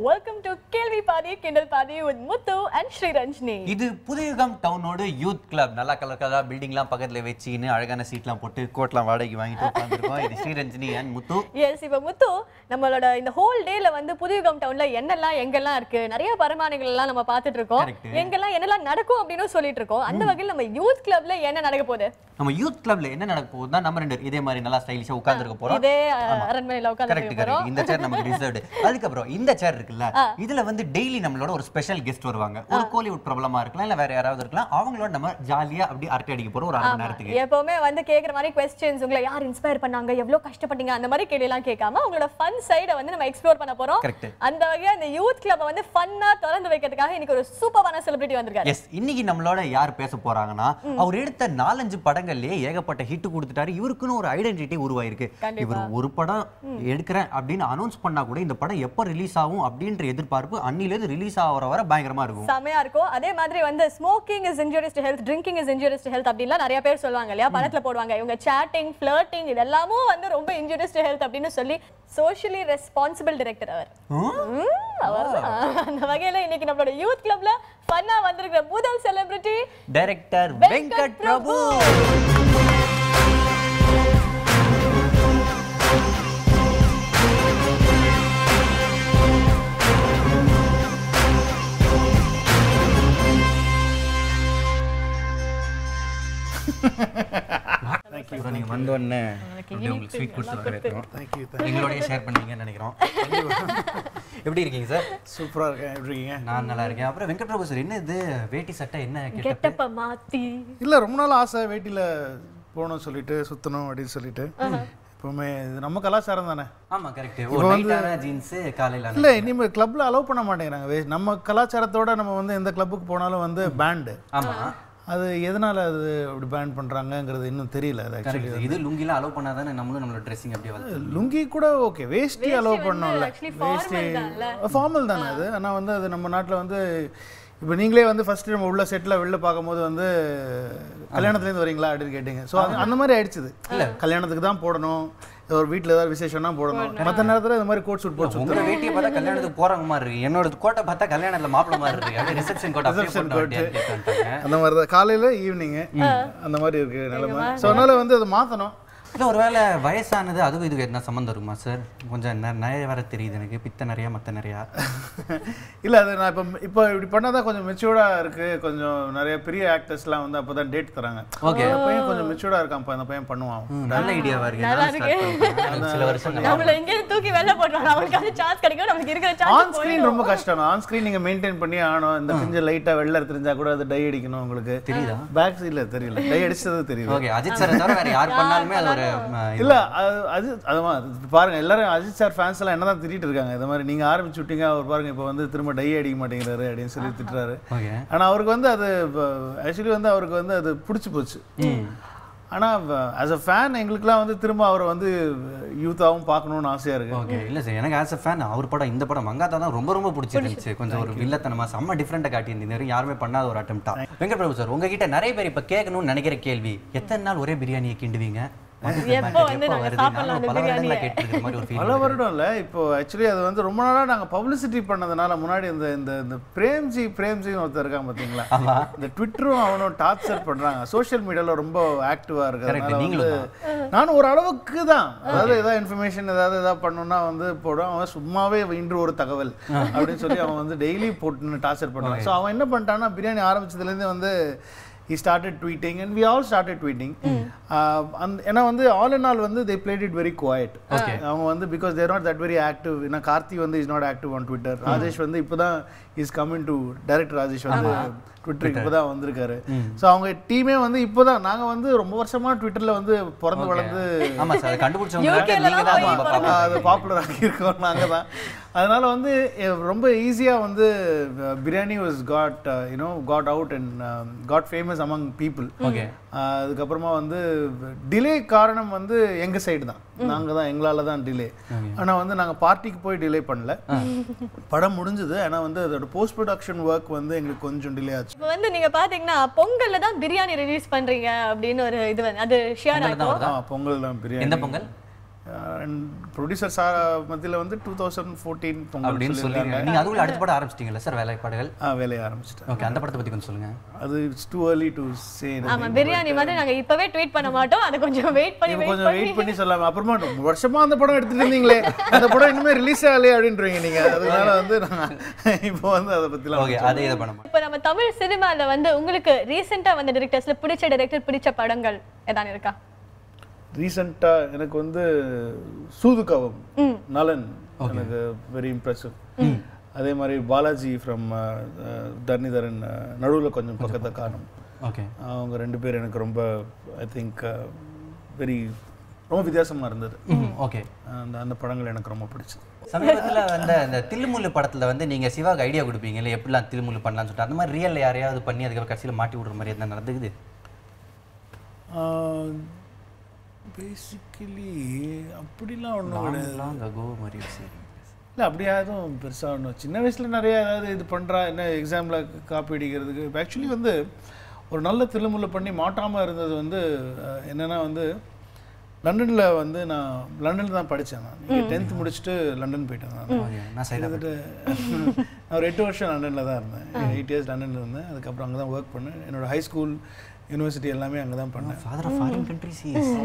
Welcome to கேள்வி பாதி கிண்டல் பாதி வித் முத்து அண்ட் ஸ்ரீரஞ்சினி இது புதியகம் டவுனோட யூத் கிளப் நல்லா கலர் கலரா பில்டிங்லாம் பக்கத்துல வச்சுன்னு அழகான சீட்லாம் போட்டு கோட்லாம் வாடகைக்கு வாங்கிட்டு உட்காந்துருக்கோம் இது ஸ்ரீரஞ்சினி அண்ட் முத்து எஸ் இப்போ முத்து நம்மளோட இந்த ஹோல் டேல வந்து புதியகம் டவுன்ல என்னெல்லாம் எங்கெல்லாம் இருக்கு நிறைய பரிமாணங்கள் எல்லாம் நம்ம பார்த்துட்டு இருக்கோம் Correct. எங்கெல்லாம் என்னெல்லாம் நடக்கும் அப்படின்னு சொல்லிட்டு இருக்கோம் அந்த வகையில் நம்ம யூத் கிளப்ல என்ன நடக்க போகுது நம்ம யூத் கிளப்ல என்ன நடக்க போகுதுன்னா நம்ம ரெண்டு இதே மாதிரி நல்லா ஸ்டைலிஷா உட்காந்துருக்க போறோம் இதே அஹ், அரண்மனையில உட்கார்ந்து கரெக்ட் போறோம் கரெக்ட் இந்த சேர் நமக்கு ரிசர்வ்டு அதுக்கப்புறம் இந்த சேர் இருக்குல்ல இதுல வந்து டெய்லி நம்மளோட ஒரு ஸ்பெஷல் கெஸ்ட் வருவாங்க ஒரு கோலிவுட் பிரபலமா இருக்கலாம் இல்ல வேற யாராவது இருக்கலாம் அவங்களோட நம்ம ஜாலியா அப்படி அரட்டை அடிக்க போறோம் ஒரு அரை மணி நேரத்துக்கு எப்பவுமே வந்து கேக்குற மாதிரி கொஸ்டின்ஸ் உங்களை யார் இன்ஸ்பயர் பண்ணாங்க எவ்வளவு கஷ்டப்பட்டீங்க அந்த மாதிரி கேள்வி எல்லாம் கேட்காம உங்களோட ஃபன் சைட வந்து நம்ம எக்ஸ்ப்ளோர் பண்ண போறோம் Correct. அந்த வகையா இந்த யூத் கிளப்பை வந்து ஃபன்னா திறந்து வைக்கிறதுக்காக இன்னைக்கு ஒரு சூப்பரான செலிபிரிட்டி வந்திருக்காரு எஸ் இன்னைக்கு நம்மளோட யார் பேச போறாங்கன்னா அவர் எடுத்த நாலஞ்சு படங்கள்லயே ஏகப்பட்ட ஹிட் கொடுத்துட்டாரு இவருக்குன்னு ஒரு ஐடென்டிட்டி உருவாயிருக்கு கண்டிப்பா. இவர் ஒரு படம் எடுக்கிறேன் அப்படின்னு அனௌன்ஸ் பண்ணா கூட இந்த படம் எப்போ ரிலீஸ் ஆகும் அப்படின்ற எதிர்பார்ப்பு அன்னில இருந்து ரிலீஸ் ஆகிற வரை பயங்கரமா இருக்கும் செமையா இருக்கும் அதே மாதிரி வந்து smoking is injurious to health drinking is injurious to health அப்படின்லாம் நிறைய பேர் சொல்லுவாங்க இல்லையா படத்துல போடுவாங்க இவங்க சாட்டிங் ஃபிளர்ட்டிங் இதெல்லாமும் வந்து ரொம்ப இன்ஜூரியஸ் டு ஹெல்த் அப்படின்னு சொல்லி சோஷியலி ரெஸ்பான்சிபிள் டைரக்டர் அவர் ம், அவர்தான். அந்த வகையில இன்னைக்கு நம்மளோட யூத் கிளப்ல ஃபன்னா வந்திருக்கிற முதல் செலிபிரிட்டி டைரக்டர் வெங்கட் பிரபு அப்புறம் நீங்க வந்த உடனே அப்படியே உங்களுக்கு ஸ்வீட் கொடுத்து வரவேற்கிறோம் தேங்க்யூ எங்களோடய ஷேர் பண்ணுவீங்கன்னு நினைக்கிறோம் எப்படி இருக்கீங்க சார் சூப்பராக இருக்கேன் எப்படி இருக்கீங்க நான் நல்லா இருக்கேன் அப்புறம் வெங்கட் பிரபு சார் என்ன இது வேட்டி சட்டை என்ன கெட்டப் கெட்டப்ப மாத்தி இல்லை ரொம்ப நாள் ஆசை வேட்டியில் போகணும்னு சொல்லிட்டு சுற்றணும் அப்படின்னு சொல்லிட்டு எப்பவுமே இது நம்ம கலாச்சாரம் தானே ஆமா கரெக்ட் ஒரு நைட்டான ஜீன்ஸ் காலையில இல்லை இனிமேல் கிளப்பில் அலோவ் பண்ண மாட்டேங்கிறாங்க வே- நம்ம கலாச்சாரத்தோட நம்ம வந்து எந்த கிளப்புக்கு போனாலும் வந்து பேண்டு ஆமா அது எதனால அது அப்படி பேன் பண்ணுறாங்கங்கிறது இன்னும் தெரியல அது ஆக்சுவலி கரெக்ட் இது லுங்கிலாம் அலோவ் பண்ணாதானே நம்மளும் நம்மளோட ட்ரெஸ்ஸிங் அப்படியே வந்து லுங்கி கூட ஓகே வேஷ்டி அலோவ் பண்ணோம்ல actually formal ஃபார்மல் தானே அது ஆனால் வந்து அது நம்ம நாட்டில் வந்து இப்போ நீங்களே வந்து ஃபர்ஸ்ட் நம்ம உள்ள செட்டில் வெளில பார்க்கும்போது வந்து கல்யாணத்துலேருந்து வரீங்களா அப்படின்னு கேட்டீங்க ஸோ அந்த மாதிரி ஆயிடுச்சுது கல்யாணத்துக்கு தான் போடணும் ஒரு வீட்டில் ஏதாவது விசேஷம்னா போடணும் மற்ற நேரத்தில் இந்த மாதிரி கோட் சூட் போட்டு உங்க வேட்டியை பார்த்தா கல்யாணத்துக்கு போறவங்க மாதிரி இருக்கு என்னோட கோட்டை பார்த்தா கல்யாணத்துல மாப்பிள மாதிரி இருக்கு அப்படியே ரிசப்ஷன் கோட்டை அப்படியே Reception போட்டு அப்படியே கேட்டாங்க அந்த மாதிரி தான் காலையில் ஈவினிங்கு அந்த மாதிரி இருக்கு நிலைமை ஸோ அதனால வந்து அதை மாற்றணும் இல்ல ஒருவேளை வயசானது அதுவும் இதுக்கு என்ன சம்மந்தம் இருக்குமா சார் கொஞ்சம் நெ- நிறைய வர தெரியுது எனக்கு பித்த நிறைய மத்த நிறையா இல்லை அது நான் இப்போ இப்போ இப்படி பண்ணால் தான் கொஞ்சம் மெச்சூர்டாக இருக்குது கொஞ்சம் நிறைய பெரிய ஆக்டர்ஸ்லாம் வந்து அப்போ தான் டேட் தராங்க Okay. அந்த பையன் கொஞ்சம் மெச்சூர்டாக இருக்கான்ப்பா அந்த பையன் பண்ணுவான் ம், நல்ல ஐடியாவா இருக்கு நல்லா என்னால start பண்ணலாம். சில வருஷம் நம்மள எங்கே தூக்கி வெளில போட்டுருவாங்க அவங்களுக்காவது சான்ஸ் கிடைக்கும் நமக்கு இருக்கிற ஆன் சான்ஸ் ஸ்க்ரீன் ரொம்ப கஷ்டம் ஆன் ஸ்க்ரீன் நீங்கள் மெயின்டைன் பண்ணி ஆகணும் இந்த கொஞ்சம் லைட்டாக வெள்ளை தெரிஞ்சா கூட அது டை அடிக்கணும் உங்களுக்கு தெரியுதா? பேக் சைடில் தெரியல டை அடிச்சது தெரியுது ஓகே அஜித் சார் தவிர வேற யார் பண்ணாலுமே அது ஒரு ம, இது. இல்ல அது அது அதுமா அது பாருங்க எல்லாரும் அஜித் சார் ஃபேன்ஸ் எல்லாம் என்னதான் திட்டிட்டு இருக்காங்க இந்த மாதிரி நீங்க ஆரம்பிச்சு விட்டீங்க அவர் பாருங்க இப்போ வந்து திரும்ப டை அடிக்க மாட்டேங்கிறாரு அப்படின்னு சொல்லி திட்டுறாரு ஓகே ஆனா அவருக்கு வந்து அது ஆக்சுவலி வந்து அவருக்கு வந்து அது பிடிச்சி போச்சு ஆனா ஆஸ் அ ஃபேன் எங்களுக்குலாம் வந்து திரும்ப அவரை வந்து யூத்தாவும் பார்க்கணும்னு ஆசையா இருக்கு ஓகே இல்ல சார் எனக்கு ஆஸ் அ ஃபேன் அவர் படம் இந்த படம் மங்காத்தா தான் ரொம்ப ரொம்ப பிடிச்சிருந்துச்சு கொஞ்சம் ஒரு வில்லத்தனமா செம்ம டிஃப்ரெண்டா காட்டியிருந்தீங்க இது வரைக்கும் யாருமே பண்ணாத ஒரு அட்டம்ப்டா வெங்கட் பிரபு சார் உங்ககிட்ட நிறைய பேர் இப்ப கேட்கணும்னு நினைக்கிற கேள்வி எத்தனை நாள் ஒரே பிரியாணியை கிண்டுவீங்க எப்போ வந்து நாங்க வருது? சாப்பிடலாம் நானும் அந்த பல வருடங்களா பிரியாணியை? கேட்டிருக்கிற மாதிரி ஒரு பல ஃபீல் வருடம் இல்லை இப்போ ஆக்சுவலி அது வந்து ரொம்ப நாளா நாங்க பப்ளிசிட்டி பண்ணதுனால முன்னாடி இந்த இந்த இந்த பிரேம்ஜி பிரேம்ஜின்னு ஒருத்தர் இருக்கான் பாத்தீங்களா ஆமா இந்த ட்விட்டரும் அவனும் டார்ச்சர் பண்றாங்க சோஷியல் மீடியால ரொம்ப ஆக்டிவா Correct, இருக்கிறதுனால நீங்களும் வந்து நானும் ஒரு அளவுக்கு தான் அதாவது ஏதாவது இன்ஃபர்மேஷன் ஏதாவது ஏதாவது பண்ணணும்னா வந்து போடும் அவன் சும்மாவே இன்று ஒரு தகவல் அப்படின்னு சொல்லி அவன் வந்து டெய்லி போட்டு டார்ச்சர் பண்றான் ஸோ அவன் என்ன பண்ணிட்டான்னா பிரியாணி ஆரம்பிச்சதுலேருந்து வந்து he started tweeting and we all started tweeting uh, and ஏன்னா வந்து ஆல் இன் ஆல் வந்து they played it very quiet Okay. அவங்க வந்து because they're not that very active ஏன்னா கார்த்தி வந்து is not active on Twitter Rajesh வந்து இப்போதான் is coming to director Rajesh வந்து ட்விட்டர் இப்போதான் வந்திருக்காரு ஸோ அவங்க டீமே வந்து இப்போதான் நாங்க வந்து ரொம்ப வருஷமா ட்விட்டர்ல வந்து பிறந்து வளர்ந்து ஆமா சார் அதை கண்டுபிடிச்சவங்க UK ல நீங்க தான் தான் ரொம்ப போய் பாப்பா அது பாப்புலர் ஆகியிருக்கோம் நாங்கள் தான் அதனால வந்து எ- ரொம்ப ஈஸியாக வந்து biryani was got you know got out and got famous among people okay அதுக்கப்புறமா வந்து டிலே காரணம் வந்து எங்க சைடு தான் நாங்க தான் எங்களால தான் டிலே ஆனா வந்து நாங்க பார்ட்டிக்கு போய் டிலே பண்ணல படம் முடிஞ்சது ஆனா வந்து அதோட போஸ்ட் ப்ரொடக்ஷன் ஒர்க் வந்து எங்களுக்கு கொஞ்சம் டிலே ஆச்சு இப்போ வந்து நீங்க பாத்தீங்கன்னா பொங்கல்ல தான் பிரியாணி ரிலீஸ் பண்றீங்க அப்படின்னு ஒரு இது வந்து அது ஷேர் பொங்கல்ல தான் ஆகும் வருதா? ஆ, பொங்கல் தான் பிரியாணி எந்த பொங்கல் ப்ரொடியூசர் சார் மத்தியில் வந்து டூ தௌசண்ட் ஃபோர்டீன் அப்படின்னு சொல்லி நீங்க அதுக்குள்ள அடுத்த படம் ஆரம்பிச்சிட்டீங்களா சார் வேலைப்பாடுகள் வேலையை ஆரம்பிச்சிட்டேன் ஓகே அந்த படத்தை பத்தி கொஞ்சம் சொல்லுங்க அது it's too early to say ஆமா பிரியாணி மாதிரி நாங்க இப்பவே ட்வீட் பண்ண மாட்டோம் அதை கொஞ்சம் வெயிட் பண்ணி நீங்க வெயிட் கொஞ்சம் வெயிட் பண்ணி சொல்லாம அப்புறமா ரொம்ப வருஷமா அந்த படம் எடுத்துட்டு இருந்தீங்களே அந்த படம் இன்னுமே ரிலீஸ் ஆகலையே அப்படின்றீங்க நீங்க அதனால வந்து நான் இப்போ வந்து அதை பத்திலாம் ஓகே அதே இதை பண்ண இப்போ நம்ம தமிழ் சினிமால வந்து உங்களுக்கு ரீசெண்டா வந்த டிரெக்டர்ஸ்ல பிடிச்ச டைரக்டர் பிடிச்ச படங்கள் ஏதாவது இருக்கா ரீசெண்டா எனக்கு வந்து சூதுகவம் நலன் எனக்கு வெரி இம்ப்ரெசிவ் அதே மாதிரி பாலாஜி ஃப்ரம் தர்ணிதரன் நடுவில் கொஞ்சம் பக்கத்தை காணும் ஓகே அவங்க ரெண்டு பேர் எனக்கு ரொம்ப ஐ திங்க் வெரி ரொம்ப வித்தியாசமா இருந்தது ஓகே அந்த அந்த படங்கள் எனக்கு ரொம்ப பிடிச்சது சமீபத்துல வந்த அந்த தில்லுமுல்லு படத்துல வந்து நீங்க சிவாக்கு ஐடியா கொடுப்பீங்கல்ல எப்படிலாம் தில்லுமுல்லு பண்ணலாம்னு சொல்லிட்டு அந்த மாதிரி ரியல்ல யாரையாவது பண்ணி அதுக்கப்புறம் கடைசியில மாட்டி விடுற மாதிரி எதுனா நடந்துக்குது பேசிக்கலி அப்படிலாம் ஒன்றும் கிடையாது லாங் அகோ மாதிரி சரி இல்லை அப்படியா எதுவும் பெருசாக ஒன்றும் சின்ன வயசில் நிறைய ஏதாவது இது பண்ணுறா என்ன எக்ஸாமில் காப்பி அடிக்கிறதுக்கு ஆக்சுவலி வந்து ஒரு நல்ல திருமுல்ல பண்ணி மாட்டாமல் இருந்தது வந்து அஹ், என்னன்னா வந்து லண்டனில் வந்து நான் லண்டனில் தான் படித்தேன் நான் இங்கே டென்த் முடிச்சுட்டு லண்டன் போயிட்டேன் நான் ஓகே நான் சைதா கிட்டத்தட்ட நான் ஒரு எட்டு வருஷம் லண்டனில் தான் இருந்தேன் எயிட் இயர்ஸ் லண்டனில் இருந்தேன் அதுக்கப்புறம் அங்கே தான் ஒர்க் பண்ணேன் என்னோட ஹை ஸ்கூல் யூனிவர்சிட்டி எல்லாமே அங்கே தான் பண்ணேன் father of foreign countries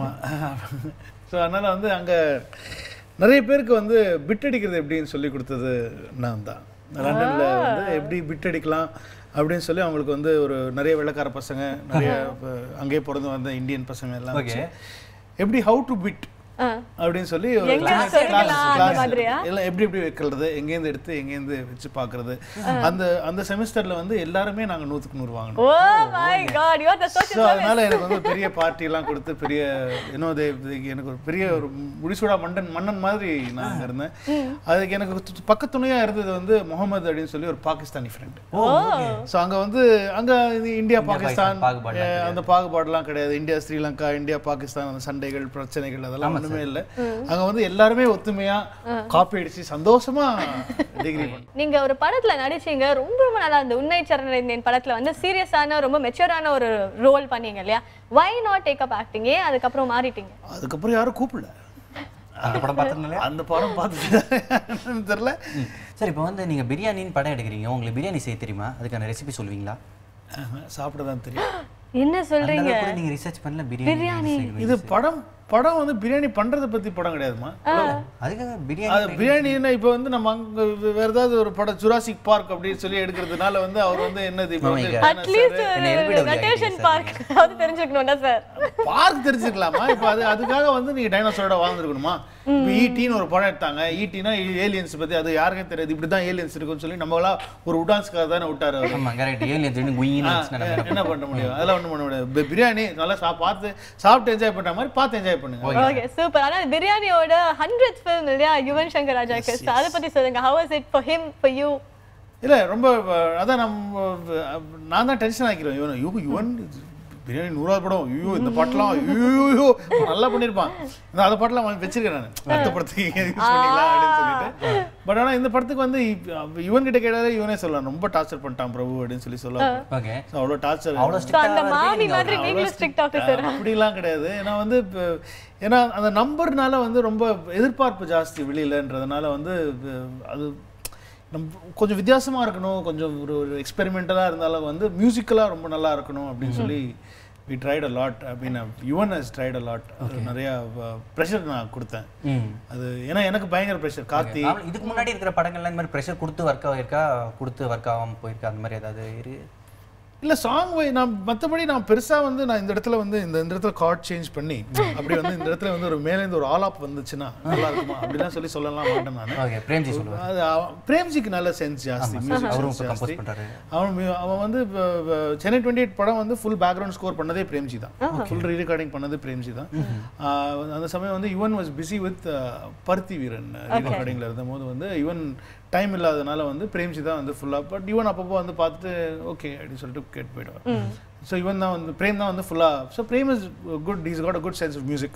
so அதனால் வந்து அங்கே நிறைய பேருக்கு வந்து பிட் அடிக்கிறது எப்படின்னு சொல்லி கொடுத்தது நான் தான் லண்டனில் வந்து எப்படி பிட் அடிக்கலாம் அப்படின்னு சொல்லி அவங்களுக்கு வந்து ஒரு நிறைய வெள்ளக்கார பசங்க நிறைய அஹ், அங்கேயே பிறந்து வந்த இந்தியன் பசங்க எல்லாம் வச்சு எப்படி ஹவு டு பிட் ஆ. அப்படின்னு சொல்லி ஒரு எங்க சின்ன சொருகலாம் class- அந்த class மாதிரியா? எல்லாம் எப்படி எப்படி வைக்கிறது எங்கேருந்து எடுத்து எங்கேருந்து வச்சு பார்க்கறது அந்த அந்த செமிஸ்டர்ல வந்து எல்லாருமே நாங்க நூற்றுக்கு நூறு வாங்கினோம் oh my God you are the so social அதனால எனக்கு வந்து பெரிய பார்ட்டி எல்லாம் கொடுத்து பெரிய இன்னும் அது எனக்கு ஒரு பெரிய ஒரு முடிசூடா மண்டன் மன்னன் மாதிரி நான் அங்க இருந்தேன் அதுக்கு எனக்கு து- பக்கத்துணையா இருந்தது வந்து முகமது அப்படின்னு சொல்லி ஒரு பாகிஸ்தானி ஃப்ரெண்ட் ஓ ஸோ அங்க வந்து அங்க இது இந்தியா பாகிஸ்தான் பாகுபாடுலாம் அஹ், அந்த பாகுபாடுலாம் கிடையாது இந்தியா ஸ்ரீலங்கா இந்தியா பாகிஸ்தான் அந்த சண்டைகள் பிரச்சனைகள் அதெல்லாம் ஒண்ணுமே இல்லை அங்க வந்து எல்லாருமே ஒத்துமையா காப்பி அடிச்சு சந்தோஷமா டிகிரி பண்ணோம் நீங்க ஒரு படத்துல நடிச்சீங்க ரொம்ப ரொம்ப நல்லா இருந்தது உன்னை சரணடைந்தேன் படத்துல வந்து சீரியஸான ரொம்ப மெச்சூரான ஒரு ரோல் பண்ணீங்க இல்லையா why not take up acting ஏன் அதுக்கப்புறம் மாறிட்டீங்க அதுக்கப்புறம் யாரும் கூப்பிடல அந்த படம் பார்த்ததுனால அந்த படம் பார்த்துட்டு தெரியல சார் இப்போ வந்து நீங்க பிரியாணின்னு படம் எடுக்கிறீங்க உங்களுக்கு பிரியாணி செய்ய தெரியுமா அதுக்கான ரெசிபி சொல்லுவீங்களா சாப்பிட தான் தெரியும் என்ன அந்த சொல்றீங்க அளவுக்கு கூட நீங்க ரிசர்ச் பண்ணல பிரியாணி செய்யணும். இது படம் படம் வந்து பிரியாணி பண்றத பத்தி படம் கிடையாதுமா அதுக்காக பிரியாணி அது பிரியாணின்னா இப்போ வந்து நம்ம அங்க வேற ஏதாவது ஒரு படம் ஜுராசிக் பார்க் அப்படின்னு சொல்லி எடுக்கிறதுனால வந்து அவர் வந்து என்னது இப்போ வந்து அட்லீஸ்ட் என்ன LBW நட்டேஷன் ஆகிட்டீங்க பார்க் அதாவது தெரிஞ்சுக்கணும்ல சார் பார்க் தெரிஞ்சுக்கலாமா இப்போ அது அதுக்காக வந்து நீங்க டைனோசரோட வாழ்ந்துருக்கணுமா இப்போ ஈட்டின்னு ஒரு படம் எடுத்தாங்க ஈட்டினா ஏலியன்ஸ் பத்தி அது யாருக்கே தெரியாது இப்படிதான் ஏலியன்ஸ் இருக்குன்னு சொல்லி நம்மளா ஒரு உடான்ஸ்க்காக தானே விட்டாரு அவரு ஆமா கரெக்ட் ஏலியன்ஸ் குயின்னு வச்சு நடக்கிற என்ன பண்ண முடியும் அதெல்லாம் ஒண்ணும் பண்ண முடியாது பி- பிரியாணி நல்லா சா பார்த்து சாப்பிட்டு என்ஜாய் பண்ற மாதிரி பார்த்து என்ஜாய் பண்ணுங்க ஓகே சூப்பர் ஆனா பிரியாணியோட ஹண்ட்ரட் ஃபிலிம் இல்லையா யுவன் சங்கர் ராஜா கிறிஸ் அதை பத்தி சொல்லுங்க how is it for him for you இல்ல ரொம்ப அஹ், அதான் நம்ம அஹ், நான் தான் டென்ஷன் ஆக்கிடுவேன் இவன் ஐயோ யுவன் பிரியாணி நூறாவது படம் ஐயோ இந்த பாட்டெல்லாம் ஐயோ நல்லா பண்ணியிருப்பான் நான் அந்த பாட்டெல்லாம் வாங்கி வச்சிருக்கேன் நான் அடுத்த படத்துக்கு யூஸ் பண்ணிக்கலாம் அப்படின்னு சொல்லிட்டு பட் ஆனா இந்த படத்துக்கு வந்து இப்ப யுவன் கிட்ட கேட்டாலே இவனே சொல்லலாம் ரொம்ப டார்ச்சர் பண்ணிட்டான் பிரபு அப்படின்னு சொல்லி சொல்லலாம் ஓகே அவ்வளோ டார்ச்சர் அவ்வளோ ஸோ அந்த ஸ்ட்ரிக்டாக மாமி மாதிரி நீங்களும் ஸ்ட்ரிக்ட் ஆஃபீஸர் அப்படிலாம் கிடையாது ஏன்னா வந்து இப்ப ஏன்னா அந்த நம்பர்னால வந்து ரொம்ப எதிர்பார்ப்பு ஜாஸ்தி வெளியிலன்றதுனால வந்து அஹ், அது நம்ம கொஞ்சம் வித்தியாசமா இருக்கணும் கொஞ்சம் ஒரு ஒரு எக்ஸ்பெரிமெண்டலாக இருந்தாலும் வந்து மியூசிக்கலாக ரொம்ப நல்லா இருக்கணும் அப்படின்னு சொல்லி வி ட்ரைட் அ லாட் அப்படின்னு Yuvan has tried a lot நிறைய ப்ரெஷர் நான் கொடுத்தேன் ம் அது ஏன்னா எனக்கு பயங்கர ப்ரெஷர் கார்த்தி ஆமா, இதுக்கு முன்னாடி இருக்கிற படங்கள்ல இந்த மாதிரி ப்ரெஷர் கொடுத்து ஒர்க் ஆகிருக்கா கொடுத்து ஒர்க் ஆகாம போயிருக்கா அந்த மாதிரி ஏதாவது இருக்கு இல்ல சாங் வை நான் மத்தபடி நான் பெருசா வந்து நான் இந்த இடத்துல வந்து இந்த இந்த இடத்துல கார்ட் சேஞ்ச் பண்ணி அப்படி வந்து இந்த இடத்துல வந்து ஒரு மேலேருந்து ஒரு ஆல் ஆப் வந்துச்சுன்னா நல்லா இருக்குமா அப்படிலாம் சொல்லி சொல்லலாம் மாட்டேன் நான் ஓகே பிரேம்ஜி சொல்லுவார் அது அவன் பிரேம்ஜிக்கு நல்ல சென்ஸ் ஜாஸ்தி மியூசிக் அவரும் சென்ஸ் இப்போ ஜாஸ்தி கம்போஸ் பண்றாரு அவன் mu- அவன் வந்து இப்ப- இப்ப சென்னை டுவெண்ட்டி எயிட் படம் வந்து ஃபுல் பேக்ரவுண்ட் ஸ்கோர் பண்ணதே பிரேம்ஜி தான் ஃபுல் ரீ ரெக்கார்டிங் பண்ணது பிரேம்ஜி தான் ஆஹ் அந்த சமயம் வந்து யுவன் வாஸ் பிஸி வித் பருத்தி வீரன் ரீ ரெக்கார்டிங்கில் இருந்தபோது வந்து யுவன் டைம் இல்லாதனால வந்து பிரேம்ஜி தான் வந்து ஃபுல்லாக பட் யுவன் அப்பப்போ வந்து பார்த்துட்டு ஓகே அப்படின்னு சொல்லிட்டு கேட்டு போயிடுவார் ஸோ இவன் தான் வந்து பிரேம் தான் வந்து ஃபுல்லாக so Prem is good is got a good sense of music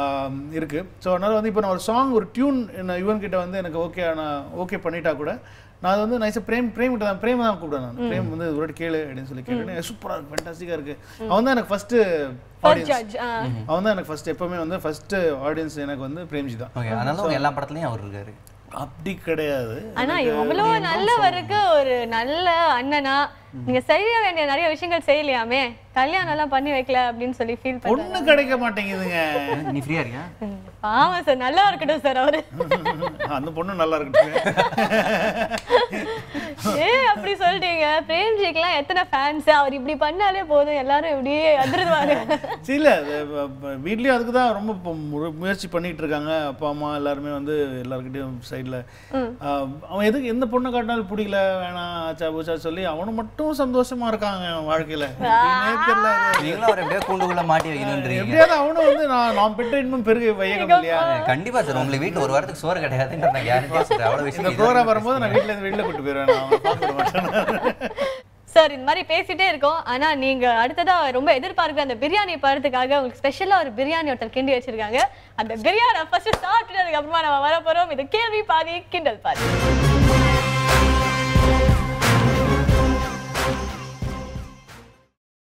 இருக்கு ஸோ அதனால வந்து இப்போ நான் ஒரு சாங் ஒரு டியூன் யுவன் கிட்ட வந்து எனக்கு ஓகே நான் ஓகே பண்ணிட்டா கூட நான் அது வந்து நைஸாக பிரேம் பிரேம் கிட்ட தான் பிரேம் தான் கூப்பிடுவேன் நான் பிரேம் வந்து ஒரு வாட்டி கேளு அப்படின்னு சொல்லி கேட்டேன் சூப்பராக இருக்கு ஃபென்டாஸ்டிக்காக இருக்கு அவன் தான் எனக்கு ஃபர்ஸ்ட் ஃபர்ஸ்ட் ஆடியன்ஸ் ஜட்ஜ் அவன் தான் எனக்கு ஃபர்ஸ்ட் எப்பவுமே வந்து ஃபர்ஸ்ட் ஆடியன்ஸ் எனக்கு வந்து பிரேம்ஜி தான் ஓகே அதனால உங்க எல்லா படத்துலயும் அவர் இருக்காரு அப்படி கிடையாது ஆனா இவ்வளோ நல்லவருக்கு ஒரு நல்ல அண்ணனா நீங்க செய்ய வேண்டிய நிறைய விஷயங்கள் செய்யலையாமே கல்யாணம் எல்லாம் பண்ணி வைக்கல அப்படின்னு சொல்லி ஃபீல் பண்ண ஒண்ணு கிடைக்க மாட்டேங்குதுங்க நீ ஃப்ரீயா இருக்கியா ஆமா சார் நல்லா இருக்கட்டும் சார் அவரு அந்த பொண்ணு நல்லா இருக்கட்டும் ஏ அப்படி சொல்லிட்டீங்க பிரேம்ஜிக்கெல்லாம் எத்தனை ஃபேன்ஸ் அவர் இப்படி பண்ணாலே போதும் எல்லாரும் இப்படியே அதிர்வாங்க சரி இல்ல அது வ- வ- வீட்லயும் அதுக்கு தான் ரொம்ப இப்போ மு- முயற்சி பண்ணிட்டு இருக்காங்க அப்பா அம்மா எல்லாருமே வந்து எல்லாருக்கிட்டையும் சைடில் அவன் எதுக்கு எந்த பொண்ணை காட்டினாலும் பிடிக்கல வேணாம் ஆச்சா பூச்சா சொல்லி அவனும் மட்டும் சந்தோஷமா இருக்காங்க அவன் வாழ்க்கையில எப்படின்னே தெரியல அது. நீங்களும் அவர் எப்படியோ கூண்டுக்குள்ள மாட்டி வைக்கணுன்றீங்க எப்படியாவது அவனும் வந்து நான் நான் பெற்ற இன்னும் பெருக வையகம் இல்லையா கண்டிப்பா சார் உங்களுக்கு வீட்டுல ஒரு வாரத்துக்கு சோறு கிடையாதுன்ற நான் கேரண்டியா சொல்றேன் அவ்வளவு இந்த விஷயம் ப்ரோக்ராம் வரும்போது நான் வீட்ல இருந்து வெளியில கூட்டு போயிருவேன் நான் அவனை பார்க்க விட மாட்டேன் சார் இந்த மாதிரி பேசிட்டே இருக்கோம் ஆனா நீங்க அடுத்ததா ரொம்ப எதிர்பார்க்குற அந்த பிரியாணி படத்துக்காக உங்களுக்கு ஸ்பெஷலா ஒரு பிரியாணி ஒருத்தர் கிண்டி வச்சிருக்காங்க அந்த பிரியாணி ஃபர்ஸ்ட் சாப்பிட்டுட்டு அதுக்கப்புறமா நம்ம வர போறோம் இது கேள்வி பாதி கிண்டல் பாதி